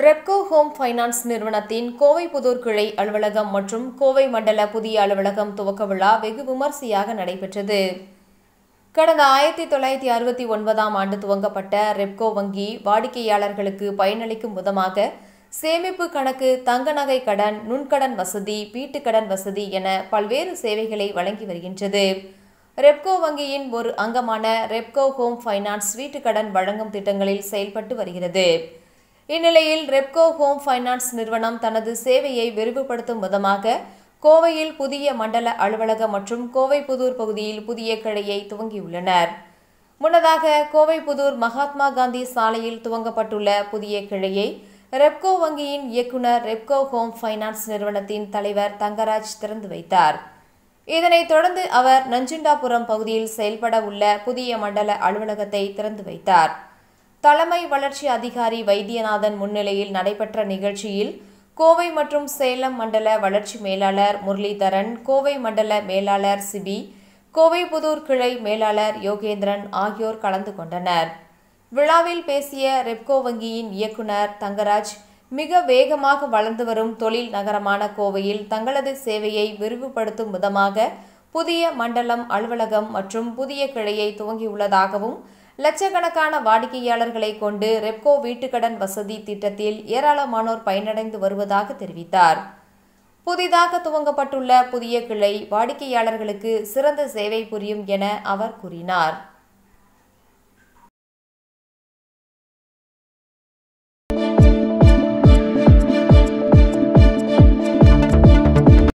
Repco home finance நிறுவனத்தின் கோவை புதூர் கிளை அலுவலகம் மற்றும் கோவை மண்டல புதிய அலுவலகம் துவக்க விழா வெகு விமர்சையாக நடைபெற்றது கடந்த ஆயிரத்தி தொள்ளாயிரத்தி அறுபத்தி ஒன்பதாம் ஆண்டு துவங்கப்பட்ட ரெப்கோ வங்கி வாடிக்கையாளர்களுக்கு பயனளிக்கும் விதமாக சேமிப்பு கணக்கு தங்க நகை கடன் நுண்கடன் வசதி வீட்டுக்கடன் வசதி என பல்வேறு சேவைகளை வழங்கி வருகின்றது ரெப்கோ வங்கியின் ஒரு அங்கமான ரெப்கோ ஹோம் ஃபைனான்ஸ் வீட்டுக்கடன் வழங்கும் திட்டங்களில் செயல்பட்டு வருகிறது இந்நிலையில் ரெப்கோ ஹோம் ஃபைனான்ஸ் நிறுவனம் தனது சேவையை விரிவுபடுத்தும் விதமாக கோவையில் புதிய மண்டல அலுவலகம் மற்றும் கோவை புதூர் பகுதியில் புதிய கிளையை துவங்கியுள்ளனர் முன்னதாக கோவை புதூர் மகாத்மா காந்தி சாலையில் துவங்கப்பட்டுள்ள புதிய கிளையை ரெப்கோ வங்கியின் இயக்குனர் ரெப்கோ ஹோம் ஃபைனான்ஸ் நிறுவனத்தின் தலைவர் தங்கராஜ் திறந்து வைத்தார் இதனைத் தொடர்ந்து அவர் நஞ்சுண்டாபுரம் பகுதியில் செயல்பட உள்ள புதிய மண்டல அலுவலகத்தை திறந்து வைத்தார் தலைமை வளர்ச்சி அதிகாரி வைத்தியநாதன் முன்னிலையில் நடைபெற்ற நிகழ்ச்சியில் கோவை மற்றும் சேலம் மண்டல வளர்ச்சி மேலாளர் முரளிதரன் கோவை மண்டல மேலாளர் சிபி கோவை புதூர் கிளை மேலாளர் யோகேந்திரன் ஆகியோர் கலந்து கொண்டனர் விழாவில் பேசிய ரெப்கோ வங்கியின் இயக்குனர் தங்கராஜ் மிக வேகமாக வளர்ந்து வரும் தொழில் நகரமான கோவையில் தங்களது சேவையை விரிவுபடுத்தும் விதமாக புதிய மண்டலம் அலுவலகம் மற்றும் புதிய கிளையை துவங்கியுள்ளதாகவும் லட்சக்கணக்கான வாடிக்கையாளர்களை கொண்டு ரெப்கோ வீட்டுக்கடன் வசதி திட்டத்தில் ஏராளமானோர் பயனடைந்து வருவதாக தெரிவித்தார் புதிதாக துவங்கப்பட்டுள்ள புதிய கிளை வாடிக்கையாளர்களுக்கு சிறந்த சேவை புரியும் என அவர் கூறினார்